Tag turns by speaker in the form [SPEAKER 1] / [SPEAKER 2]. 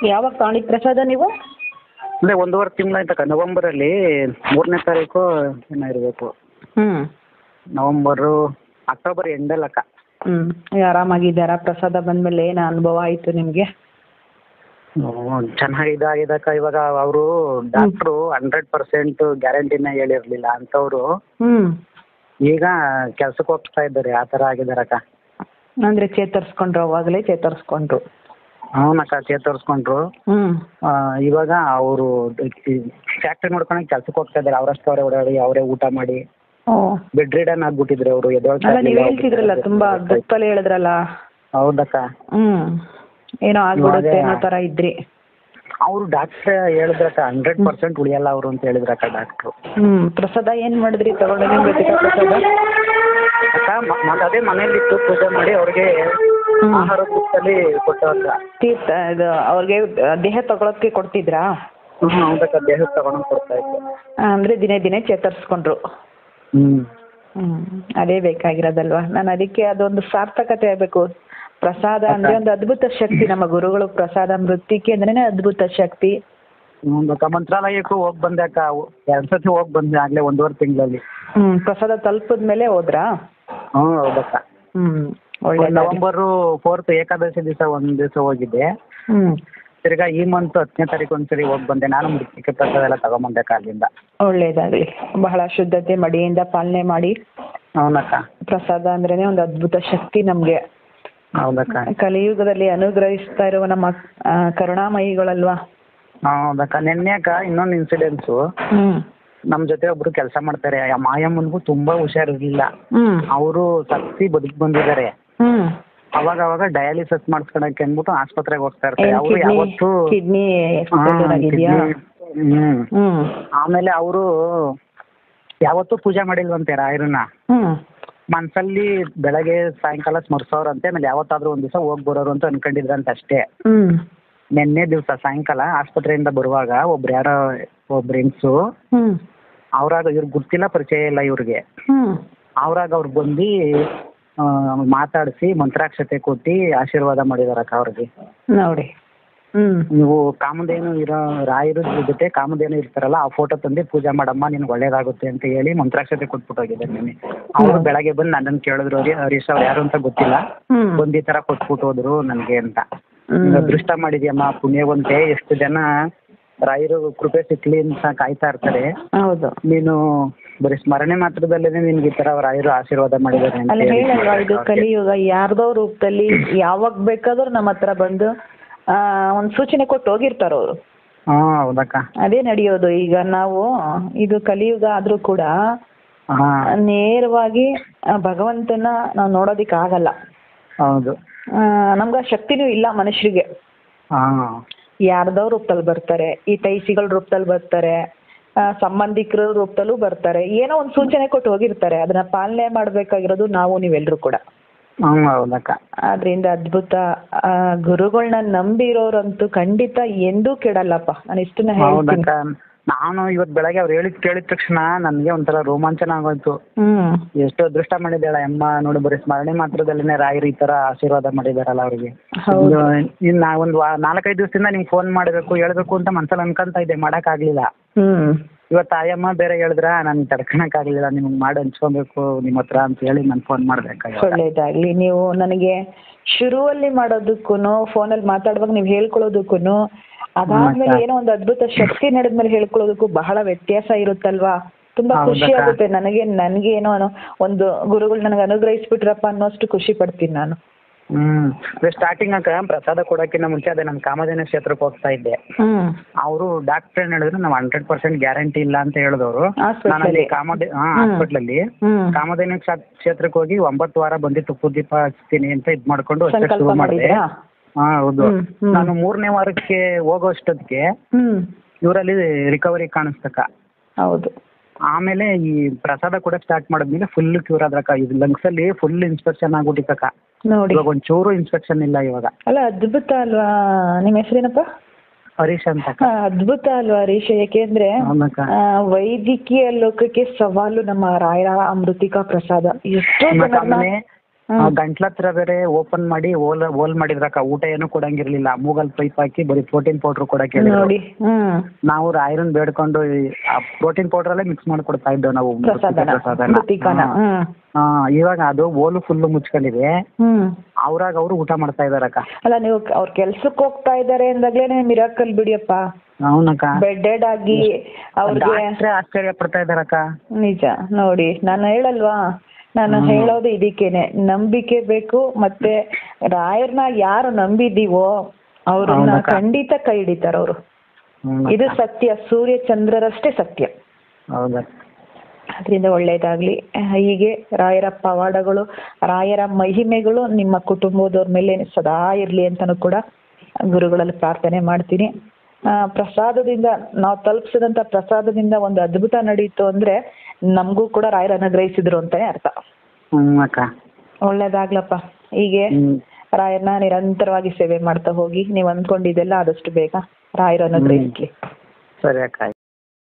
[SPEAKER 1] ಯಾವಾಗ ತಗೊಂಡಿದ್ದು ಪ್ರಸಾದ ನೀವು
[SPEAKER 2] ಅಂದರೆ ಒಂದೂವರೆ ತಿಂಗಳಾಯ್ತಕ್ಕ ನವಂಬರಲ್ಲಿ ಮೂರನೇ ತಾರೀಕು ಏನೋ ಇರಬೇಕು
[SPEAKER 1] ಹ್ಞೂ
[SPEAKER 2] ನವಂಬರು ಅಕ್ಟೋಬರ್ ಎಂಡಲ್ಲಕ್ಕ
[SPEAKER 1] ಹ್ಞೂ ಆರಾಮಾಗಿದ್ದಾರಾ ಪ್ರಸಾದ ಬಂದಮೇಲೆ ಏನು ಅನುಭವ ಆಯಿತು ನಿಮಗೆ
[SPEAKER 2] ಚೆನ್ನಾಗಿ ಇದಾಗಿದಕ್ಕ ಇವಾಗ ಅವರು ಡಾಕ್ಟ್ರು ಹಂಡ್ರೆಡ್ ಪರ್ಸೆಂಟ್ ಗ್ಯಾರಂಟಿನ ಹೇಳಿರಲಿಲ್ಲ ಅಂಥವ್ರು
[SPEAKER 1] ಹ್ಞೂ
[SPEAKER 2] ಈಗ ಕೆಲ್ಸಕ್ಕೆ ಹೋಗ್ತಾ ಇದ್ದಾರೆ ಆ ಥರ ಆಗಿದಾರಕ್ಕ
[SPEAKER 1] ಅಂದರೆ ಚೇತರಿಸ್ಕೊಂಡ್ರು ಅವಾಗಲೇ ಚೇತರಿಸ್ಕೊಂಡ್ರು
[SPEAKER 2] ಹ್ಞೂನಕ್ಕ ಚೇತರಿಸ್ಕೊಂಡ್ರು
[SPEAKER 1] ಹ್ಞೂ
[SPEAKER 2] ಆ, ಇವಾಗ ಅವರು ಫ್ಯಾಕ್ಟ್ರಿ ನೋಡ್ಕೊಳಕ್ಕೆ ಕೆಲ್ಸಕ್ಕೆ ಹೋಗ್ತಾ ಇದ್ದಾರೆ ಅವರಷ್ಟು ಅವರೇ ಓಡಾಡಿ ಅವರೇ ಊಟ ಮಾಡಿ
[SPEAKER 1] ಓ
[SPEAKER 2] ಬೆಡ್ ರಿಡನ್ ಆಗ್ಬಿಟ್ಟಿದ್ರು ಅವರು ಎದ್ದೊಳ್ತಾ
[SPEAKER 1] ಅಲ್ಲ ನೀವು
[SPEAKER 2] ಇರ್ಲಿಲ್ಲ,
[SPEAKER 1] ಹೇಳ್ತಿದ್ರಲ್ಲ ತುಂಬಾ ದುಃಖದಲ್ಲಿ ಹೇಳಿದ್ರಲ್ಲ
[SPEAKER 2] ಹೌದಕ್ಕ
[SPEAKER 1] ಹ್ಮ್ ಏನೋ ಆಗ್ಬಿಡುತ್ತೆ
[SPEAKER 2] ಇವಾಗ-
[SPEAKER 1] ಅನ್ನೋ ತರ ಇದ್ರಿ
[SPEAKER 2] ಅವರು ಡಾಕ್ಟ್ರ್ ಹೇಳಿದ್ರಕ್ಕ ಹಂಡ್ರೆಡ್ ಪರ್ಸೆಂಟ್ ಉಳಿಯಲ್ಲ ಅವರು ಅಂತ ಹೇಳಿದ್ರಕ್ಕ ಡಾಕ್ಟ್ರು
[SPEAKER 1] ಹ್ಮ್ ಪ್ರಸಾದ ಏನ್ ಮಾಡಿದ್ರಿ ತಗೊಂಡು ನಿಮ್ಗೆ ಗೊತ್ತಿಲ್ಲ ಪ್ರಸಾದ
[SPEAKER 2] ಅಕ್ಕ ಮ- ಮ- ಅದೇ ಮನೇಲಿಟ್ಟು ಪೂಜೆ ಮಾಡಿ ಅವ್ರಿಗೆ
[SPEAKER 1] ಹ್ಮ್.
[SPEAKER 2] ಆಹಾರ ರೂಪದಲ್ಲಿ ಕೊಟ್ಟವ್ರ
[SPEAKER 1] ತೀರ್ಥ ಇದು ಅವ್ರಿಗೆ ದೇಹ ತಗೊಳಕ್ಕೆ ಕೊಡ್ತಿದ್ರಾ
[SPEAKER 2] ಹ್ಞೂ ಹೌದಕ್ಕ ದೇಹಕ್ಕೆ ತಗೊಂಡು ಕೊಡ್ತಾ ಇತ್ತು
[SPEAKER 1] ಅಂದ್ರೆ ದಿನೇ ದಿನೇ ಚೇತರಿಸ್ಕೊಂಡ್ರು
[SPEAKER 2] ಹ್ಞೂ
[SPEAKER 1] ಹ್ಮ್ ಅದೇ ಬೇಕಾಗಿರೋದಲ್ವಾ ನಾನು ಅದಕ್ಕೆ ಅದೊಂದು ಸಾರ್ಥಕತೆ ಆಗಬೇಕು ಪ್ರಸಾದ ಅಂದ್ರೆ ಒಂದು ಅದ್ಭುತ ಶಕ್ತಿ ನಮ್ಮ ಗುರುಗಳು ಪ್ರಸಾದ ಮೃತ್ತಿಕೆ ಅಂದ್ರೇನೆ ಅದ್ಭುತ ಶಕ್ತಿ
[SPEAKER 2] ಹ್ಞೂ ಮಂತ್ರಾಲಯಕ್ಕೂ ಹೋಗಿ ಬಂದೆ ಅಕ್ಕ ಎರಡು ಸತಿ ಹೋಗಿ ಬಂದೆ ಆಗಲೇ ಒಂದೂವರೆ ತಿಂಗಳಲ್ಲಿ
[SPEAKER 1] ಹ್ಮ್ ಪ್ರಸಾದ ತಲುಪಿದ ಮೇಲೆ ಹೋದ್ರಾ
[SPEAKER 2] ಹ್ಞೂ ಹೌದಕ್ಕ
[SPEAKER 1] ಹ್ಮ್ ಒಳ್ಳೆ
[SPEAKER 2] ನವಂಬರು ಫೋರ್ತ್ ಏಕಾದಶಿ ದಿವಸ ಒಂದು ದಿವಸ ಹೋಗಿದ್ದೆ
[SPEAKER 1] ಹ್ಮ್
[SPEAKER 2] ತಿರ್ಗಾ ಈ ಮಂತ್ ಹತ್ತನೇ ತಾರೀಕು ಒಂದ್ಸರಿ ಹೋಗಿ ಬಂದೆ ನಾನು ಮೃತ್ತಿಕೆ ಪ್ರಸಾದ ಎಲ್ಲ ತಗೊಂಬಂದೆ ಕಾಲಿಂದ
[SPEAKER 1] ಒಳ್ಳೇದಾಗ್ಲಿ ಬಹಳ ಶುದ್ಧತೆ ಮಡಿಯಿಂದ ಪಾಲನೆ ಮಾಡಿ
[SPEAKER 2] ಹೌನಕ್ಕ
[SPEAKER 1] ಪ್ರಸಾದ ಅಂದ್ರೇನೆ ಒಂದು ಅದ್ಭುತ ಶಕ್ತಿ ನಮ್ಗೆ
[SPEAKER 2] ಹೌದಕ್ಕ
[SPEAKER 1] ಕಲಿಯುಗದಲ್ಲಿ ಅನುಗ್ರಹಿಸ್ತಾ ಇರುವ ನಮ್ಮ ಆ, ಕರುಣಾಮಯಿಗಳಲ್ವಾ
[SPEAKER 2] ಹೌದಕ್ಕ ನಿನ್ನೆ ಅಕ್ಕ ಇನ್ನೊಂದು ಇನ್ಸಿಡೆನ್ಸು
[SPEAKER 1] ಹ್ಮ್
[SPEAKER 2] ನಮ್ಮ ಜೊತೆ ಒಬ್ರು ಕೆಲಸ ಮಾಡ್ತಾರೆ ಆ ಮಾಯಮ್ಮನಿಗೂ ತುಂಬಾ ಹುಷಾರಿರ್ಲಿಲ್ಲ
[SPEAKER 1] ಹ್ಮ್
[SPEAKER 2] ಅವರು ಸತ್ತಿ ಬದುಕಿ ಬಂದಿದ್ದಾರೆ
[SPEAKER 1] ಹ್ಮ್
[SPEAKER 2] ಅವಾಗ ಅವಾಗ ಡಯಾಲಿಸಿಸ್ ಮಾಡಿಸ್ಕೊಳಕ್ಕೆ ಅಂದ್ಬಿಟ್ಟು ಆಸ್ಪತ್ರೆಗೆ ಹೋಗ್ತಾ ಇರ್ತಾರೆ
[SPEAKER 1] ಏನ್
[SPEAKER 2] ಅವರು
[SPEAKER 1] ಕಿಡ್ನಿ
[SPEAKER 2] ಯಾವತ್ತೂ
[SPEAKER 1] ಕಿಡ್ನಿ
[SPEAKER 2] ಹಾ,
[SPEAKER 1] ಇದೆಯಾ
[SPEAKER 2] kidney- ಹ್ಮ್
[SPEAKER 1] ಹ್ಮ್
[SPEAKER 2] ಆಮೇಲೆ ಅವರು ಯಾವತ್ತೂ ಪೂಜೆ ಮಾಡಿಲ್ವಂತೆ ರಾಯರನ್ನ
[SPEAKER 1] ಹ್ಮ್
[SPEAKER 2] ಮನ್ಸಲ್ಲಿ ಬೆಳಗ್ಗೆ ಸಾಯಂಕಾಲ ಸ್ಮರ್ಸೋರಂತೆ ಆಮೇಲೆ ಯಾವತ್ತಾದ್ರೂ ಒಂದ್ ದಿವಸ ಹೋಗಿ ಬರೋರು ಅಂತ ಅನ್ಕೊಂಡಿದ್ರಂತೆ ಅಷ್ಟೇ
[SPEAKER 1] ಹ್ಮ್
[SPEAKER 2] ನಿನ್ನೆ ದಿವಸ ಸಾಯಂಕಾಲ ಆಸ್ಪತ್ರೆಯಿಂದ ಬರುವಾಗ ಒಬ್ರು ಯಾರೋ ಒಬ್ರು ಹೆಂಗ್ಸು
[SPEAKER 1] ಹ್ಮ್
[SPEAKER 2] ಅವ್ರಾಗ ಇವ್ರಿಗೆ ಗೊತ್ತಿಲ್ಲ ಪರಿಚಯ ಇಲ್ಲ ಇವ್ರಿಗೆ
[SPEAKER 1] ಹ್ಮ್
[SPEAKER 2] ಅವ್ರಾಗ ಅವ್ರು ಬಂದು ಮಾತಾಡಿಸಿ ಮಂತ್ರಾಕ್ಷತೆ ಕೊಟ್ಟು ಆಶೀರ್ವಾದ ಮಾಡಿದಾರಕ್ಕ ಅವ್ರಿಗೆ
[SPEAKER 1] ನೋಡಿ ಹ್ಮ್
[SPEAKER 2] ನೀವು ಕಾಮಧೇನು ಇರೋ ರಾಯರ ಜೊತೆ ಕಾಮಧೇನು ಇರ್ತಾರಲ್ಲ ಆ ಫೋಟೋ ತಂದು ಪೂಜೆ ಮಾಡಮ್ಮ ನಿನ್ಗೆ ಒಳ್ಳೇದಾಗುತ್ತೆ ಅಂತ ಹೇಳಿ ಮಂತ್ರಾಕ್ಷತೆ ಕೊಟ್ಬಿಟ್ಟು ಹೋಗಿದ್ದಾರೆ ನಿನ್ನೆ ಅವರು ಬೆಳಗ್ಗೆ ಬಂದು ನನ್ನನ್ನು ಕೇಳಿದ್ರು ಹರಿ ಹರೀಶ್ ಅವ್ರು ಯಾರು ಅಂತ ಗೊತ್ತಿಲ್ಲ
[SPEAKER 1] ಹ್ಮ್
[SPEAKER 2] ಬಂದು ಈ ಥರ ಕೊಟ್ಬಿಟ್ಟು ಹೋದ್ರು ನನಗೆ ಅಂತ
[SPEAKER 1] ಹ್ಮ್.
[SPEAKER 2] ನೀನು ಅದೃಷ್ಟ ಮಾಡಿದ್ಯಮ್ಮ ಪುಣ್ಯವಂತೆ ಎಷ್ಟು ಜನ ರಾಯರು ಕೃಪೆ ಸಿಕ್ಲಿ ಅಂತ ಕಾಯ್ತಾ ಇರ್ತಾರೆ
[SPEAKER 1] ಹೌದು
[SPEAKER 2] ನೀನು ಬರೀ ಸ್ಮರಣೆ ಮಾತ್ರದಲ್ಲೇ ನಿನ್ಗೆ ಈ ಥರ ರಾಯರು ಆಶೀರ್ವಾದ ಮಾಡಿದ್ದಾರೆ ಅಂತ
[SPEAKER 1] ಅಲ್ಲಿ
[SPEAKER 2] ಹೇಳಿ
[SPEAKER 1] ಹೇಳಲ್ವಾ ಇದು ಕಲಿಯುಗ ಯಾರ್ದೋ ರೂಪದಲ್ಲಿ ಯಾವಾಗ ಬೇಕಾದ್ರೂ ನಮ್ಮ ಹತ್ರ ಬಂದು ಆ ಒಂದ್ ಸೂಚನೆ ಕೊಟ್ಟು ಹೋಗಿರ್ತಾರ ಅವರು
[SPEAKER 2] ಹಾಂ ಹೌದಕ್ಕ
[SPEAKER 1] ಅದೇ ನಡೆಯೋದು ಈಗ ನಾವು ಇದು ಕಲಿಯುಗ ಆದ್ರೂ ಕೂಡ
[SPEAKER 2] ಹಾಂ
[SPEAKER 1] ನೇರವಾಗಿ ಆ ಭಗವಂತನ ನಾವು ನೋಡೋದಿಕ್ ಆಗಲ್ಲ
[SPEAKER 2] ಹೌದು
[SPEAKER 1] ಆ, ನಮ್ಗೆ ಆ ಶಕ್ತಿನೂ ಇಲ್ಲ ಮನುಷ್ಯರಿಗೆ
[SPEAKER 2] ಹಾಂ
[SPEAKER 1] ಯಾರ್ದೋ ರೂಪದಲ್ಲಿ ಬರ್ತಾರೆ ಈ ತೈಸಿಗಳ ರೂಪದಲ್ಲಿ ಬರ್ತಾರೆ ಆ, ಸಂಬಂಧಿಕರ ರೂಪದಲ್ಲೂ ಬರ್ತಾರೆ ಏನೋ ಒಂದು ಸೂಚನೆ ಕೊಟ್ಟು ಹೋಗಿರ್ತಾರೆ ಅದನ್ನ ಪಾಲನೆ ಮಾಡ್ಬೇಕಾಗಿರೋದು ನಾವು ನೀವೆಲ್ಲರೂ ಕೂಡ
[SPEAKER 2] ಹ್ಞೂ ಹೌದಕ್ಕ
[SPEAKER 1] ಆದ್ರಿಂದ ಅದ್ಭುತ ಆ, ಗುರುಗಳ್ನ ನಂಬಿರೋರಂತೂ ಖಂಡಿತ ಎಂದೂ ಕೆಡಲ್ಲಪ್ಪ ನಾನು ಇಷ್ಟನ್ನ ಹೇಳ್ತೀನಿ
[SPEAKER 2] ಹೌದಕ್ಕ ನಾನು ಇವತ್ತು ಬೆಳಗ್ಗೆ ಅವ್ರು ಹೇಳಿದ್ ಕೇಳಿದ ತಕ್ಷಣ ನನಗೆ ಒಂಥರ ರೋಮಾಂಚನ ಆಗೋಯ್ತು
[SPEAKER 1] ಹ್ಮ್
[SPEAKER 2] ಎಷ್ಟು ಅದೃಷ್ಟ ಮಾಡಿದ್ದಾಳೆ ಅಮ್ಮ ನೋಡಿ ಬರೀ ಸ್ಮರಣೆ ಮಾತ್ರದಲ್ಲೇ ರಾಯರು ಈ ಥರ ಆಶೀರ್ವಾದ ಮಾಡಿದಾರಲ್ಲ ಅವ್ರಿಗೆ
[SPEAKER 1] ಹೌದು
[SPEAKER 2] ಇನ್ನು ನಾ ಒಂದು ವಾ ನಾಲ್ಕೈದು ದಿವಸದಿಂದ ನಿಮ್ಗೆ ಫೋನ್ ಮಾಡಬೇಕು ಹೇಳ್ಬೇಕು ಅಂತ ಮನ್ಸಲ್ಲಿ ಅನ್ಕೊಂತ ಇದ್ದೆ ಮಾಡೋಕ್ಕಾಗಲಿಲ್ಲ
[SPEAKER 1] ಹ್ಮ್
[SPEAKER 2] ಇವತ್ತು ಆಯಮ್ಮ ಬೇರೆ ಹೇಳಿದ್ರ ನಾನು ತಡ್ಕೊಳಕ್ಕಾಗಲಿಲ್ಲ ನಿಮ್ಗೆ ಮಾಡಿ ಹಂಚ್ಕೊಬೇಕು ನಿಮ್ಮ ಹತ್ರ ಅಂತ ಹೇಳಿ ನಾನು ಫೋನ್ ಮಾಡ್ಬೇಕಾಗಿತ್ತು
[SPEAKER 1] ಒಳ್ಳೇದಾಗ್ಲಿ ನೀವು ನನಗೆ ಶುರುವಲ್ಲಿ ಮಾಡೋದಕ್ಕೂ ಫೋನಲ್ಲಿ ಮಾತಾಡುವಾಗ ನೀವು ಹೇಳ್ಕೊಳ್ಳೋದಕ್ಕೂ ಅದಾದ್ಮೇಲೆ
[SPEAKER 2] ಹ್ಮ್,
[SPEAKER 1] ಏನೋ ಒಂದು ಅದ್ಭುತ ಶಕ್ತಿ ನಡೆದ್ಮೇಲೆ ಹೇಳ್ಕೊಳ್ಳೋದಕ್ಕೂ ಬಹಳ ವ್ಯತ್ಯಾಸ ಇರುತ್ತಲ್ವಾ ತುಂಬಾ ಖುಷಿ
[SPEAKER 2] ಹೌದಕ್ಕ.
[SPEAKER 1] ಆಗುತ್ತೆ ನನಗೆ ನನಗೆ ಏನೋ ಅನ್ನೋ ಒಂದು ಗುರುಗಳು ನನಗೆ ಅನುಗ್ರಹಿಸ್ಬಿಟ್ರಪ್ಪ ಅನ್ನೋಷ್ಟು ಖುಷಿ ಪಡ್ತೀನಿ ನಾನು
[SPEAKER 2] ಹ್ಮ್ ಸ್ಟಾರ್ಟಿಂಗ್ ಅಕ್ಕ ಪ್ರಸಾದ ಕೊಡೋಕ್ಕಿಂತ ಮುಂಚೆ ಅದೇ ನಾನು ಕಾಮಧೇನು ಕ್ಷೇತ್ರಕ್ಕೆ ಹೋಗ್ತಾ ಇದ್ದೆ
[SPEAKER 1] ಹ್ಮ್
[SPEAKER 2] ಅವರು ಡಾಕ್ಟರ್ ಏನ್ ಹೇಳಿದ್ರು ನಾವು ಹಂಡ್ರೆಡ್ ಪರ್ಸೆಂಟ್ ಗ್ಯಾರಂಟಿ ಇಲ್ಲ ಅಂತ ಹೇಳಿದವರು
[SPEAKER 1] Hospital
[SPEAKER 2] ನಾನು ಅಲ್ಲಿ
[SPEAKER 1] ಅಲ್ಲಿ.
[SPEAKER 2] ಕಾಮಧೇ ಹಾ
[SPEAKER 1] ಹ್ಮ್.
[SPEAKER 2] ಹಾಸ್ಪಿಟ್ಲಲ್ಲಿ
[SPEAKER 1] ಹ್ಮ್
[SPEAKER 2] ಕಾಮಧೇನು ಕ್ಷ- ಕ್ಷೇತ್ರಕ್ಕೆ ಹೋಗಿ ಒಂಬತ್ತು ವಾರ ಬಂದು ತುಪ್ಪದ ದೀಪ ಹಚ್ತೀನಿ ಅಂತ ಇದ್ ಮಾಡ್ಕೊಂಡು ಅಷ್ಟೇ
[SPEAKER 1] ಸಂಕಲ್ಪ
[SPEAKER 2] ಶುರು ಮಾಡಿದೆ
[SPEAKER 1] ಮಾಡಿದ್ರಾ
[SPEAKER 2] ಹಾ ಹೌದು
[SPEAKER 1] ಹ್ಮ್, ಹ್ಮ್.
[SPEAKER 2] ನಾನು ಮೂರನೇ ವಾರಕ್ಕೆ ಹೋಗೋ ಅಷ್ಟೊತ್ತಿಗೆ
[SPEAKER 1] ಹ್ಮ್
[SPEAKER 2] ಇವರಲ್ಲಿ ರಿಕವರಿ ಕಾಣಿಸ್ತಕ್ಕ
[SPEAKER 1] ಹೌದು
[SPEAKER 2] ಆಮೇಲೆ ಈ ಪ್ರಸಾದ ಕೂಡ ಸ್ಟಾರ್ಟ್ ಮಾಡಿದ್ಮೇಲೆ ಫುಲ್ ಕ್ಯೂರ್ ಆದ್ರಕ್ಕ ಇದು ಲಂಗ್ಸ್ ಅಲ್ಲಿ ಫುಲ್ ಇನ್ಸ್ಪೆಕ್ಷನ್ ಆಗ್ಬಿಟ್ಟಿತ್ತಕ್ಕ
[SPEAKER 1] ನೋಡಿ
[SPEAKER 2] ಇವಾಗ ಒಂಚೂರು ಇನ್ಸ್ಪೆಕ್ಷನ್ ಇಲ್ಲ ಇವಾಗ
[SPEAKER 1] ಅಲ್ಲ ಅದ್ಭುತ ಅಲ್ವಾ ನಿಮ್ಮ ಹೆಸರೇನಪ್ಪ
[SPEAKER 2] ಹರೀಶ್ ಅಂತ
[SPEAKER 1] ಆ, ಅದ್ಭುತ ಅಲ್ವಾ ಹರೀಶ್ ಯಾಕೆಂದ್ರೆ
[SPEAKER 2] ಹೌದಕ್ಕ
[SPEAKER 1] ಆ, ವೈದ್ಯಕೀಯ ಲೋಕಕ್ಕೆ ಸವಾಲು ನಮ್ಮ ರಾಯರ ಅಮೃತಿಕಾ ಪ್ರಸಾದ ಎಷ್ಟೋ
[SPEAKER 2] ಮತ್ತೆ
[SPEAKER 1] ಜನರನ್ನ
[SPEAKER 2] ಆಮೇಲೆ
[SPEAKER 1] ಹ್ಮ್.
[SPEAKER 2] ಗಂಟ್ಲ ಹತ್ರ ಬೇರೆ ಓಪನ್ ಮಾಡಿ ಓಲ್ ಓಲ್ ಮಾಡಿದ್ರಕ್ಕ ಊಟ ಏನು ಕೊಡಂಗಿರ್ಲಿಲ್ಲ ಮೂಗಲ್ ಪೈಪ್ ಹಾಕಿ ಬರೀ ಪ್ರೋಟೀನ್ ಪೌಡರ್ ಕೊಡಕ್ಕೆ ಹೇಳಿದ್ರು
[SPEAKER 1] ನೋಡಿ ಹ್ಮ್
[SPEAKER 2] ನಾವು ರಾಯರನ್ ಬೇಡ್ಕೊಂಡು ಪ್ರೋಟೀನ್ ಪೌಡರ್ ಅಲ್ಲೇ ಮಿಕ್ಸ್ ಮಾಡಿ ಕೊಡ್ತಾ ಇದ್ದೆವು ನಾವು
[SPEAKER 1] ಪ್ರಸಾದನ
[SPEAKER 2] ಪ್ರಸಾದನ.
[SPEAKER 1] ಮೃತ್ತಿಕಾನ
[SPEAKER 2] ಹಾ.
[SPEAKER 1] ಹ್ಮ್
[SPEAKER 2] ಹಾ, ಇವಾಗ ಅದು ಓಲು ಫುಲ್ಲು ಮುಚ್ಕೊಂಡಿದೆ
[SPEAKER 1] ಹ್ಮ್
[SPEAKER 2] ಅವ್ರಾಗ ಅವ್ರು ಊಟ ಮಾಡ್ತಾ ಇದಾರಕ್ಕ
[SPEAKER 1] ಅಲ್ಲ ನೀವು ಅವ್ರ ಕೆಲ್ಸಕ್ಕೆ ಹೋಗ್ತಾ ಇದಾರೆ ಅಂದಾಗ್ಲೇನೆ ಮಿರಾಕಲ್ ಬಿಡಿಯಪ್ಪ
[SPEAKER 2] ಅವನಕ್ಕ
[SPEAKER 1] ಬೆಡ್ಡೆಡ್ ಆಗಿ ಅವ್ರಿಗೆ
[SPEAKER 2] ಡಾಕ್ಟ್ರೇ ಆಶ್ಚರ್ಯ ಪಡ್ತಾ ಇದಾರಕ್ಕ
[SPEAKER 1] ನಿಜ ನೋಡಿ ನಾನು ಹೇಳಲ್ವಾ ನಾನು ಹೇಳೋದು ಇದಕ್ಕೇನೆ ನಂಬಿಕೆ ಬೇಕು ಮತ್ತೆ ರಾಯರ್ನ ಯಾರು ನಂಬಿದೀವೋ ಅವ್ರನ್ನ
[SPEAKER 2] ಹೌದಕ್ಕ.
[SPEAKER 1] ಖಂಡಿತ ಕೈ ಹಿಡಿತಾರ ಅವರು
[SPEAKER 2] ಹ್ಮ್
[SPEAKER 1] ಇದು ಸತ್ಯ ಸೂರ್ಯ ಚಂದ್ರರಷ್ಟೇ ಸತ್ಯ
[SPEAKER 2] ಹೌದಕ್ಕ
[SPEAKER 1] ಅದರಿಂದ ಒಳ್ಳೇದಾಗ್ಲಿ ಹೀಗೆ ರಾಯರ ಪವಾಡಗಳು ರಾಯರ ಮಹಿಮೆಗಳು ನಿಮ್ಮ ಕುಟುಂಬದವ್ರ ಮೇಲೆ ಸದಾ ಇರ್ಲಿ ಅಂತಾನು ಕೂಡ ಗುರುಗಳಲ್ಲಿ ಪ್ರಾರ್ಥನೆ ಮಾಡ್ತೀನಿ ಆ, ಪ್ರಸಾದದಿಂದ ನಾವು ತಲುಪಿಸಿದಂತ ಪ್ರಸಾದದಿಂದ ಒಂದು ಅದ್ಭುತ ನಡೀತು ಅಂದ್ರೆ ನಮಗೂ ಕೂಡ ರಾಯರ ಅನುಗ್ರಹಿಸಿದ್ರು ಅಂತಾನೆ ಅರ್ಥ
[SPEAKER 2] ಹ್ಮ್ ಅಕ್ಕ
[SPEAKER 1] ಒಳ್ಳೇದಾಗ್ಲಪ್ಪ ಹೀಗೆ
[SPEAKER 2] ಹ್ಮ್
[SPEAKER 1] ರಾಯರ್ನ ನಿರಂತರವಾಗಿ ಸೇವೆ ಮಾಡ್ತಾ ಹೋಗಿ ನೀವು ಅಂದ್ಕೊಂಡಿದ್ದೆಲ್ಲ ಆದಷ್ಟು ಬೇಗ ರಾಯರ ಅನುಗ್ರಹಿಸ್ಲಿ
[SPEAKER 2] ಸರಿ ಅಕ್ಕ ಆಯ್ತು